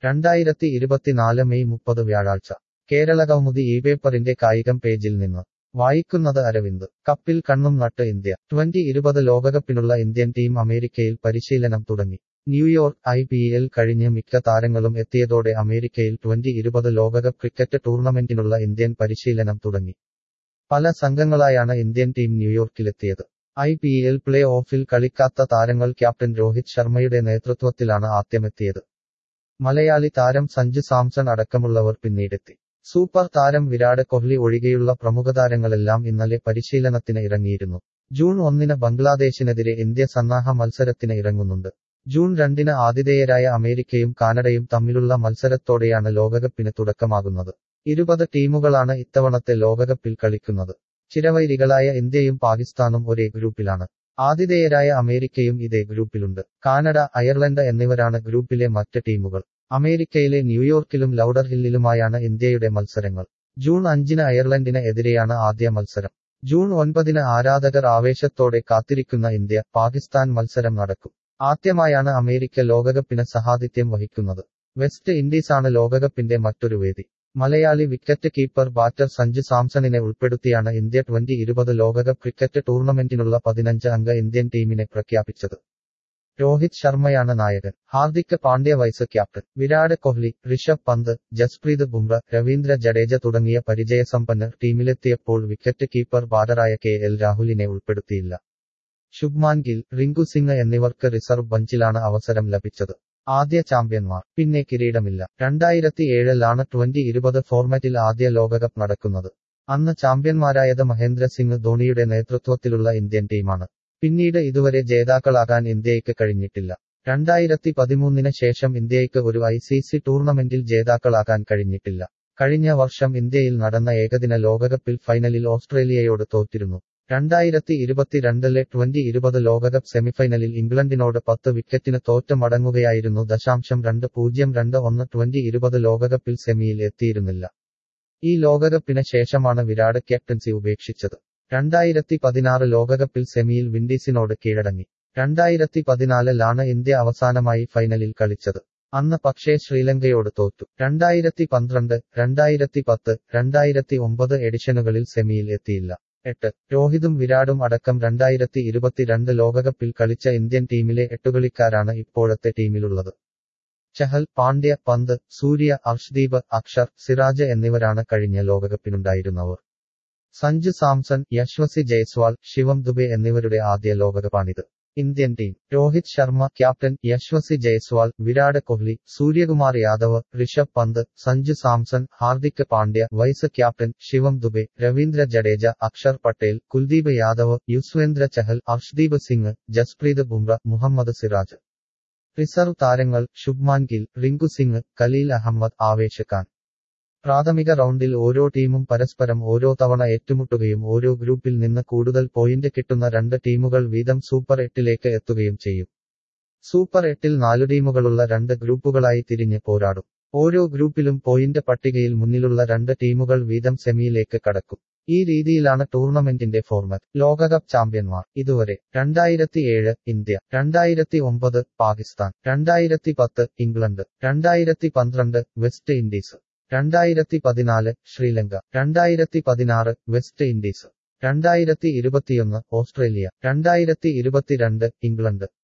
രണ്ടായിരത്തി ഇരുപത്തിനാല് മെയ് മുപ്പത് വ്യാഴാഴ്ച കേരളകൗമുദി ഈ പേപ്പറിന്റെ കായികം പേജിൽ നിന്ന് വായിക്കുന്നത് അരവിന്ദ് കപ്പിൽ കണ്ണും നട്ട് ഇന്ത്യ ട്വന്റി ഇരുപത് ലോകകപ്പിനുള്ള ഇന്ത്യൻ ടീം അമേരിക്കയിൽ പരിശീലനം തുടങ്ങി ന്യൂയോർക്ക് ഐ പി എൽ കഴിഞ്ഞ് മിക്ക താരങ്ങളും എത്തിയതോടെ അമേരിക്കയിൽ ട്വന്റി ഇരുപത് ലോകകപ്പ് ക്രിക്കറ്റ് ടൂർണമെന്റിനുള്ള ഇന്ത്യൻ പരിശീലനം തുടങ്ങി പല സംഘങ്ങളായാണ് ഇന്ത്യൻ ടീം ന്യൂയോർക്കിലെത്തിയത് ഐ പി എൽ പ്ലേ ഓഫിൽ കളിക്കാത്ത താരങ്ങൾ ക്യാപ്റ്റൻ രോഹിത് ശർമ്മയുടെ നേതൃത്വത്തിലാണ് ആദ്യമെത്തിയത് മലയാളി താരം സഞ്ജു സാംസൺ അടക്കമുള്ളവർ പിന്നീടെത്തി സൂപ്പർ താരം വിരാട് കോഹ്ലി ഒഴികെയുള്ള പ്രമുഖ താരങ്ങളെല്ലാം ഇന്നലെ പരിശീലനത്തിന് ഇറങ്ങിയിരുന്നു ജൂൺ ഒന്നിന് ബംഗ്ലാദേശിനെതിരെ ഇന്ത്യ സന്നാഹ മത്സരത്തിന് ഇറങ്ങുന്നുണ്ട് ജൂൺ രണ്ടിന് ആതിഥേയരായ അമേരിക്കയും കാനഡയും തമ്മിലുള്ള മത്സരത്തോടെയാണ് ലോകകപ്പിന് തുടക്കമാകുന്നത് ഇരുപത് ടീമുകളാണ് ഇത്തവണത്തെ ലോകകപ്പിൽ കളിക്കുന്നത് ചിരവൈരികളായ ഇന്ത്യയും പാകിസ്ഥാനും ഒരേ ഗ്രൂപ്പിലാണ് ആതിഥേയരായ അമേരിക്കയും ഇതേ ഗ്രൂപ്പിലുണ്ട് കാനഡ അയർലൻഡ് എന്നിവരാണ് ഗ്രൂപ്പിലെ മറ്റ് ടീമുകൾ അമേരിക്കയിലെ ന്യൂയോർക്കിലും ലൌഡർ ഹില്ലിലുമായാണ് ഇന്ത്യയുടെ മത്സരങ്ങൾ ജൂൺ അഞ്ചിന് അയർലൻഡിന് എതിരെയാണ് ആദ്യ മത്സരം ജൂൺ ഒൻപതിന് ആരാധകർ ആവേശത്തോടെ കാത്തിരിക്കുന്ന ഇന്ത്യ പാകിസ്ഥാൻ മത്സരം നടക്കും ആദ്യമായാണ് അമേരിക്ക ലോകകപ്പിന് സഹാദിത്യം വഹിക്കുന്നത് വെസ്റ്റ് ഇൻഡീസാണ് ലോകകപ്പിന്റെ മറ്റൊരു വേദി Malayali wicket keeper batter Sanju സാംസണിനെ ഉൾപ്പെടുത്തിയാണ് ഇന്ത്യ ട്വന്റി ഇരുപത് ലോകകപ്പ് ക്രിക്കറ്റ് ടൂർണമെന്റിനുള്ള പതിനഞ്ച് അംഗ ഇന്ത്യൻ ടീമിനെ പ്രഖ്യാപിച്ചത് രോഹിത് ശർമ്മയാണ് നായകൻ ഹാർദിക് പാണ്ഡ്യ വൈസ് ക്യാപ്റ്റൻ വിരാട് കോഹ്ലി ഋഷഭ് പന്ത് ജസ്പ്രീത് ബുംറ രവീന്ദ്ര ജഡേജ തുടങ്ങിയ പരിചയസമ്പന്നർ ടീമിലെത്തിയപ്പോൾ വിക്കറ്റ് കീപ്പർ ബാറ്ററായ കെ എൽ രാഹുലിനെ ഉൾപ്പെടുത്തിയില്ല ശുഭ്മാൻ ഗിൽ റിങ്കു സിംഗ് എന്നിവർക്ക് റിസർവ് ബഞ്ചിലാണ് അവസരം ലഭിച്ചത് ആദ്യ ചാമ്പ്യന്മാർ പിന്നെ കിരീടമില്ല രണ്ടായിരത്തി ഏഴിലാണ് ട്വന്റി ഇരുപത് ഫോർമാറ്റിൽ ആദ്യ ലോകകപ്പ് നടക്കുന്നത് അന്ന് ചാമ്പ്യന്മാരായത് മഹേന്ദ്ര സിംഗ് ധോണിയുടെ നേതൃത്വത്തിലുള്ള ഇന്ത്യൻ ടീമാണ് പിന്നീട് ഇതുവരെ ജേതാക്കളാകാൻ ഇന്ത്യയ്ക്ക് കഴിഞ്ഞിട്ടില്ല രണ്ടായിരത്തി പതിമൂന്നിന് ശേഷം ഇന്ത്യയ്ക്ക് ഒരു ഐ സി സി ടൂർണമെന്റിൽ ജേതാക്കളാകാൻ കഴിഞ്ഞിട്ടില്ല കഴിഞ്ഞ വർഷം ഇന്ത്യയിൽ നടന്ന ഏകദിന ലോകകപ്പിൽ ഫൈനലിൽ ഓസ്ട്രേലിയയോട് തോറ്റിരുന്നു രണ്ടായിരത്തി ഇരുപത്തിരണ്ടിലെ ട്വന്റി ഇരുപത് ലോകകപ്പ് സെമിഫൈനലിൽ ഇംഗ്ലണ്ടിനോട് പത്ത് വിക്കറ്റിന് തോറ്റ് മടങ്ങുകയായിരുന്നു ദശാംശം രണ്ട് പൂജ്യം രണ്ട് ഒന്ന് ട്വന്റി ഇരുപത് ലോകകപ്പിൽ സെമിയിൽ എത്തിയിരുന്നില്ല ഈ ലോകകപ്പിന് ശേഷമാണ് വിരാട് ക്യാപ്റ്റൻസി ഉപേക്ഷിച്ചത് രണ്ടായിരത്തി പതിനാറ് ലോകകപ്പിൽ സെമിയിൽ വിൻഡീസിനോട് കീഴടങ്ങി രണ്ടായിരത്തി പതിനാലിലാണ് ഇന്ത്യ അവസാനമായി ഫൈനലിൽ കളിച്ചത് അന്ന് പക്ഷേ ശ്രീലങ്കയോട് തോറ്റു രണ്ടായിരത്തി പന്ത്രണ്ട് രണ്ടായിരത്തി പത്ത് രണ്ടായിരത്തി ഒമ്പത് എഡിഷനുകളിൽ സെമിയിൽ എത്തിയില്ല എട്ട് രോഹിതും വിരാടും അടക്കം രണ്ടായിരത്തി ഇരുപത്തിരണ്ട് ലോകകപ്പിൽ കളിച്ച ഇന്ത്യൻ ടീമിലെ എട്ടുകളിക്കാരാണ് ഇപ്പോഴത്തെ ടീമിലുള്ളത് ചഹൽ പാണ്ഡ്യ പന്ത് സൂര്യ അർഷ്ദീപ് അക്ഷർ സിറാജ് എന്നിവരാണ് കഴിഞ്ഞ ലോകകപ്പിനുണ്ടായിരുന്നവർ സഞ്ജു സാംസൺ യശ്വസി ജയ്സ്വാൾ ശിവം ദുബെ എന്നിവരുടെ ആദ്യ ലോകകപ്പാണിത് Indian team Rohit Sharma captain Yashasvi Jaiswal Virat Kohli Suryakumar Yadav Rishabh Pant Sanju Samson Hardik Pandya vice captain Shivam Dube Ravindra Jadeja Axar Patel Kuldeep Yadav Yuzvendra Chahal Arshdeep Singh Jasprit Bumrah Mohammed Siraj reserve താരങ്ങൾ ശുഭ്മാൻ ഗിൽ റിങ്കു സിംഗ് കലീൽ അഹമ്മദ് ആവേശ് ഖാൻ പ്രാഥമിക റൗണ്ടിൽ ഓരോ ടീമും പരസ്പരം ഓരോ തവണ ഏറ്റുമുട്ടുകയും ഓരോ ഗ്രൂപ്പിൽ നിന്ന് കൂടുതൽ പോയിന്റ് കിട്ടുന്ന രണ്ട് ടീമുകൾ വീതം സൂപ്പർ എട്ടിലേക്ക് എത്തുകയും ചെയ്യും സൂപ്പർ എട്ടിൽ നാലു ടീമുകളുള്ള രണ്ട് ഗ്രൂപ്പുകളായി തിരിഞ്ഞ് പോരാടും ഓരോ ഗ്രൂപ്പിലും പോയിന്റ് പട്ടികയിൽ മുന്നിലുള്ള രണ്ട് ടീമുകൾ വീതം സെമിയിലേക്ക് കടക്കും ഈ രീതിയിലാണ് ടൂർണമെന്റിന്റെ ഫോർമാറ്റ് ലോകകപ്പ് ചാമ്പ്യന്മാർ ഇതുവരെ രണ്ടായിരത്തി ഏഴ് ഇന്ത്യ രണ്ടായിരത്തി ഒമ്പത് പാകിസ്ഥാൻ രണ്ടായിരത്തി പത്ത് ഇംഗ്ലണ്ട് രണ്ടായിരത്തി പന്ത്രണ്ട് വെസ്റ്റ് ഇൻഡീസ് രണ്ടായിരത്തി പതിനാല് ശ്രീലങ്ക രണ്ടായിരത്തി പതിനാറ് വെസ്റ്റ് ഇൻഡീസ് രണ്ടായിരത്തി ഇരുപത്തിയൊന്ന് ഓസ്ട്രേലിയ രണ്ടായിരത്തി ഇരുപത്തിരണ്ട് ഇംഗ്ലണ്ട്